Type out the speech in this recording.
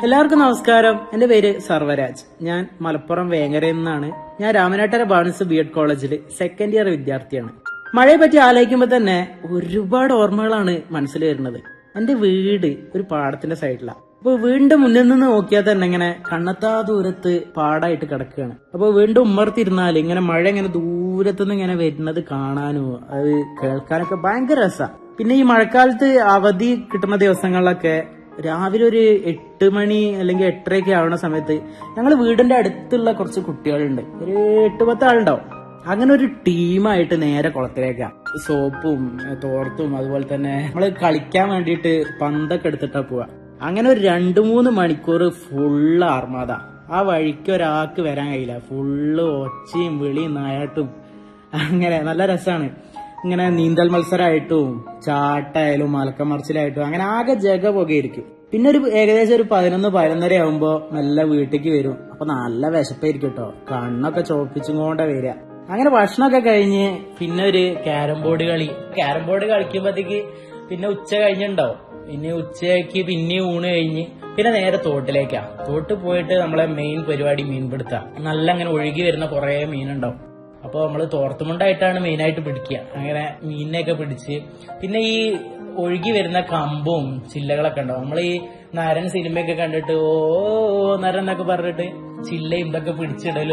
എല്ലാവർക്കും നമസ്കാരം എന്റെ പേര് സർവരാജ് ഞാൻ മലപ്പുറം വേങ്ങരയിൽ നിന്നാണ് ഞാൻ രാമനാട്ടര ബാണസ് ബി എഡ് കോളേജിൽ സെക്കൻഡ് ഇയർ വിദ്യാർത്ഥിയാണ് മഴയെ പറ്റി ആലോചിക്കുമ്പോൾ തന്നെ ഒരുപാട് ഓർമ്മകളാണ് മനസ്സിൽ വരുന്നത് എന്റെ വീട് ഒരു പാടത്തിന്റെ സൈഡിലാണ് അപ്പൊ വീടിന്റെ മുന്നിൽ നിന്ന് നോക്കിയാൽ തന്നെ ഇങ്ങനെ കണ്ണത്താ ദൂരത്ത് പാടായിട്ട് കിടക്കുകയാണ് അപ്പൊ വീണ്ടും ഉമ്മർത്തിരുന്നാൽ ഇങ്ങനെ മഴ ഇങ്ങനെ ദൂരത്തുനിന്ന് ഇങ്ങനെ വരുന്നത് കാണാനോ അത് കേൾക്കാനൊക്കെ ഭയങ്കര രസമാണ് പിന്നെ ഈ മഴക്കാലത്ത് അവധി കിട്ടുന്ന ദിവസങ്ങളിലൊക്കെ രാവിലെ ഒരു എട്ട് മണി അല്ലെങ്കിൽ എട്ടരയൊക്കെ ആവുന്ന സമയത്ത് ഞങ്ങൾ വീടിന്റെ അടുത്തുള്ള കുറച്ച് കുട്ടികളുണ്ട് ഒരു എട്ട് പത്ത് ആളുണ്ടാവും അങ്ങനെ ഒരു ടീമായിട്ട് നേരെ കുളത്തിലേക്കാ സോപ്പും ഏഹ് തോർത്തും അതുപോലെ തന്നെ നമ്മള് കളിക്കാൻ വേണ്ടിയിട്ട് പന്തൊക്കെ എടുത്തിട്ടാ പോവാ അങ്ങനെ ഒരു രണ്ടു മൂന്ന് മണിക്കൂർ ഫുള്ള് ആർമാത ആ വഴിക്ക് ഒരാൾക്ക് വരാൻ കഴിയില്ല ഫുള്ള് ഒച്ചയും വിളിയും നായാട്ടും അങ്ങനെ നല്ല രസമാണ് ഇങ്ങനെ നീന്തൽ മത്സരമായിട്ടും ചാട്ടായാലും മലക്കം മറിച്ചിലായിട്ടും അങ്ങനെ ആകെ ജഗ പുകയായിരിക്കും പിന്നെ ഒരു ഏകദേശം ഒരു പതിനൊന്ന് പതിനൊന്നര ആകുമ്പോ നല്ല വീട്ടിലേക്ക് വരും അപ്പൊ നല്ല വിശപ്പായിരിക്കും കേട്ടോ കണ്ണൊക്കെ ചോപ്പിച്ചും കൊണ്ടേ വരിക അങ്ങനെ ഭക്ഷണമൊക്കെ കഴിഞ്ഞ് പിന്നെ ഒരു ക്യാരം ബോർഡ് കളി ക്യാരം ബോർഡ് കളിക്കുമ്പോഴത്തേക്ക് പിന്നെ ഉച്ച കഴിഞ്ഞിണ്ടാവും പിന്നെ ഉച്ചയ്ക്ക് പിന്നെ ഊണ് കഴിഞ്ഞ് പിന്നെ നേരെ തോട്ടിലേക്കാ തോട്ട് പോയിട്ട് നമ്മളെ മെയിൻ പരിപാടി മീൻപിടുത്ത നല്ല അങ്ങനെ ഒഴുകി വരുന്ന കുറെ മീനുണ്ടാവും അപ്പോൾ നമ്മൾ തോർത്തുമുണ്ടായിട്ടാണ് മെയിനായിട്ട് പിടിക്കുക അങ്ങനെ മീനിനെയൊക്കെ പിടിച്ച് പിന്നെ ഈ ഒഴുകി വരുന്ന കമ്പും ചില്ലകളൊക്കെ ഉണ്ടാവും നമ്മൾ ഈ നരൻ സിനിമയൊക്കെ കണ്ടിട്ട് ഓ നരൻ എന്നൊക്കെ പറഞ്ഞിട്ട് ചില്ലയും ഇതൊക്കെ പിടിച്ചിടലും